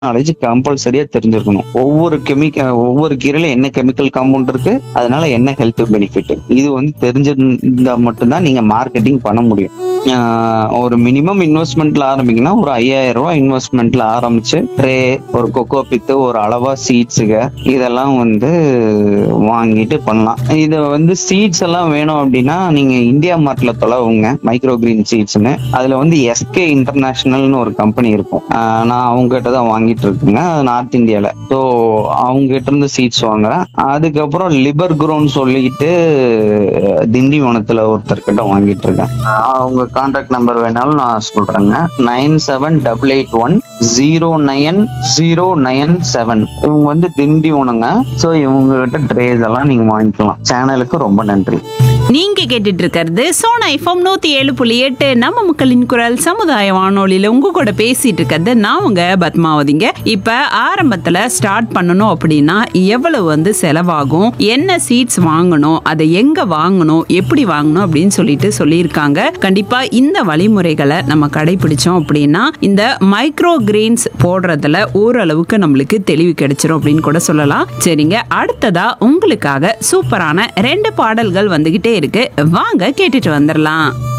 knowledge கம்பல்சரியா தெரிஞ்சிருக்கணும் ஒவ்வொரு கெமிக்கல் ஒவ்வொரு கீரையில என்ன கெமிக்கல் காம்பவுண்ட் இருக்கு அதனால என்ன ஹெல்த் பெனிஃபிட் இது வந்து தெரிஞ்சிருந்தா மட்டும்தான் நீங்க மார்க்கெட்டிங் பண்ண முடியும் ஆஹ் ஒரு மினிமம் இன்வெஸ்ட்மெண்ட்ல ஆரம்பிங்கன்னா ஒரு ஐயாயிரம் ரூபாய் இன்வெஸ்ட்மெண்ட்ல ஆரம்பிச்சு ட்ரே ஒரு கொக்கோ பித்து ஒரு அளவா சீட்ஸுக இதெல்லாம் வந்து வாங்கிட்டு பண்ணலாம் இது வந்து சீட்ஸ் எல்லாம் வேணும் அப்படின்னா நீங்க இந்தியா மார்ட்ல தொலைவுங்க மைக்ரோ கிரீன் சீட்ஸ்னு அதுல வந்து எஸ்கே இன்டர்நேஷனல்னு ஒரு கம்பெனி இருக்கும் ஆஹ் நான் அவங்க கிட்ட தான் வாங்கிட்டு இருக்குங்க அது நார்த் இந்தியால ஸோ அவங்க கிட்ட இருந்து சீட்ஸ் வாங்குறேன் அதுக்கப்புறம் லிபர் குரோன்னு சொல்லிட்டு திண்டிவனத்துல ஒருத்தர் கிட்ட வாங்கிட்டு இருக்கேன் அவங்க கான்டாக்ட் நம்பர் வேணாலும் நான் சொல்றேங்க nine seven double eight one zero nine zero nine seven இவங்க வந்து திண்டிவனங்க ஸோ இவங்க கிட்ட ட்ரேஸ் எல்லாம் நீங்க வாங்கிக்கலாம் சேனலுக்கு ரொம்ப நன்றி நீங்க கேட்டுட்டு இருக்கிறது சோனா எஃப்எம் நூத்தி ஏழு புள்ளி எட்டு நம்ம மக்களின் குரல் சமுதாய வானொலியில உங்க கூட பேசிட்டு இருக்கிறது நான் உங்க பத்மாவதிங்க இப்ப ஆரம்பத்துல ஸ்டார்ட் பண்ணணும் அப்படின்னா எவ்வளவு வந்து செலவாகும் என்ன சீட்ஸ் வாங்கணும் அதை எங்க வாங்கணும் எப்படி வாங்கணும் அப்படின்னு சொல்லிட்டு சொல்லியிருக்காங்க கண்டிப்பா இந்த வழிமுறைகளை நம்ம கடைபிடிச்சோம் அப்படின்னா இந்த மைக்ரோ கிரெயின்ஸ் போடுறதுல ஓரளவுக்கு நம்மளுக்கு தெளிவு கிடைச்சிரும் அப்படின்னு கூட சொல்லலாம் சரிங்க அடுத்ததா உங்களுக்காக சூப்பரான ரெண்டு பாடல்கள் வந்துகிட்டே இருக்கு வாங்க கேட்டுட்டு வந்துடலாம்